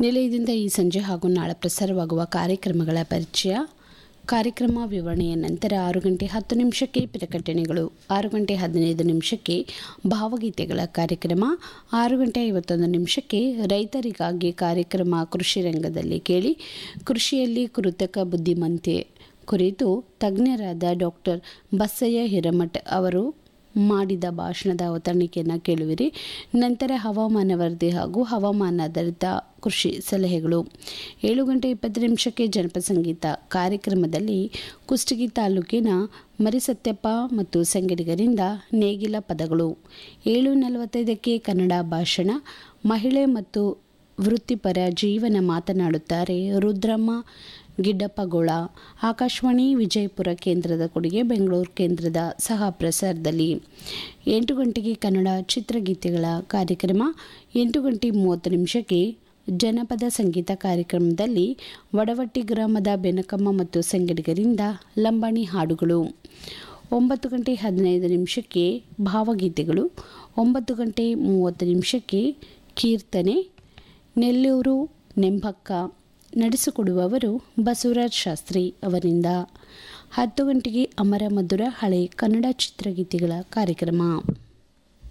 ನಿಲಯದಿಂದ ಈ ಸಂಜೆ ಹಾಗೂ ನಾಳೆ ಪ್ರಸಾರವಾಗುವ ಕಾರ್ಯಕ್ರಮಗಳ ಪರಿಚಯ ಕಾರ್ಯಕ್ರಮ ವಿವರಣೆಯ ನಂತರ ಆರು ಗಂಟೆ ಹತ್ತು ನಿಮಿಷಕ್ಕೆ ಪ್ರಕಟಣೆಗಳು ಆರು ಗಂಟೆ ಹದಿನೈದು ನಿಮಿಷಕ್ಕೆ ಭಾವಗೀತೆಗಳ ಕಾರ್ಯಕ್ರಮ ಆರು ಗಂಟೆ ಐವತ್ತೊಂದು ನಿಮಿಷಕ್ಕೆ ರೈತರಿಗಾಗಿ ಕಾರ್ಯಕ್ರಮ ಕೃಷಿ ರಂಗದಲ್ಲಿ ಕೇಳಿ ಕೃಷಿಯಲ್ಲಿ ಕೃತಕ ಬುದ್ಧಿಮಂತೆ ಕುರಿತು ತಜ್ಞರಾದ ಡಾಕ್ಟರ್ ಬಸಯ್ಯ ಹಿರಮಠ್ ಅವರು ಮಾಡಿದ ಭಾಷಣದ ಅವತರಣಿಕೆಯನ್ನು ಕೇಳುವಿರಿ ನಂತರ ಹವಾಮಾನ ವರದಿ ಹಾಗೂ ಹವಾಮಾನಾಧಾರಿತ ಕೃಷಿ ಸಲಹೆಗಳು ಏಳು ಗಂಟೆ ಇಪ್ಪತ್ತು ನಿಮಿಷಕ್ಕೆ ಜನಪದ ಸಂಗೀತ ಕಾರ್ಯಕ್ರಮದಲ್ಲಿ ಕುಷ್ಟಗಿ ತಾಲೂಕಿನ ಮರಿಸತ್ಯಪ್ಪ ಮತ್ತು ಸಂಗಡಿಗರಿಂದ ನೇಗಿಲ ಪದಗಳು ಏಳು ನಲವತ್ತೈದಕ್ಕೆ ಕನ್ನಡ ಭಾಷಣ ಮಹಿಳೆ ಮತ್ತು ವೃತ್ತಿಪರ ಜೀವನ ಮಾತನಾಡುತ್ತಾರೆ ರುದ್ರಮ್ಮ ಗಿಡ್ಡಪ್ಪಗೋಳ ಆಕಾಶವಾಣಿ ವಿಜಯಪುರ ಕೇಂದ್ರದ ಕೊಡುಗೆ ಬೆಂಗಳೂರು ಕೇಂದ್ರದ ಸಹ ಪ್ರಸಾರದಲ್ಲಿ ಎಂಟು ಗಂಟೆಗೆ ಕನ್ನಡ ಚಿತ್ರಗೀತೆಗಳ ಕಾರ್ಯಕ್ರಮ ಎಂಟು ಗಂಟೆ ಮೂವತ್ತು ನಿಮಿಷಕ್ಕೆ ಜನಪದ ಸಂಗೀತ ಕಾರ್ಯಕ್ರಮದಲ್ಲಿ ವಡವಟ್ಟಿ ಗ್ರಾಮದ ಬೆನಕಮ್ಮ ಮತ್ತು ಸಂಗಡಿಗರಿಂದ ಲಂಬಾಣಿ ಹಾಡುಗಳು ಒಂಬತ್ತು ಗಂಟೆ ಹದಿನೈದು ನಿಮಿಷಕ್ಕೆ ಭಾವಗೀತೆಗಳು ಒಂಬತ್ತು ಗಂಟೆ ಮೂವತ್ತು ನಿಮಿಷಕ್ಕೆ ಕೀರ್ತನೆ ನೆಲ್ಲೂರು ನೆಂಬಕ್ಕ ನಡೆಸಿಕೊಡುವವರು ಬಸವರಾಜ್ ಶಾಸ್ತ್ರಿ ಅವರಿಂದ ಹತ್ತು ಗಂಟೆಗೆ ಅಮರ ಮಧುರ ಹಳೆ ಕನ್ನಡ ಚಿತ್ರಗೀತೆಗಳ ಕಾರ್ಯಕ್ರಮ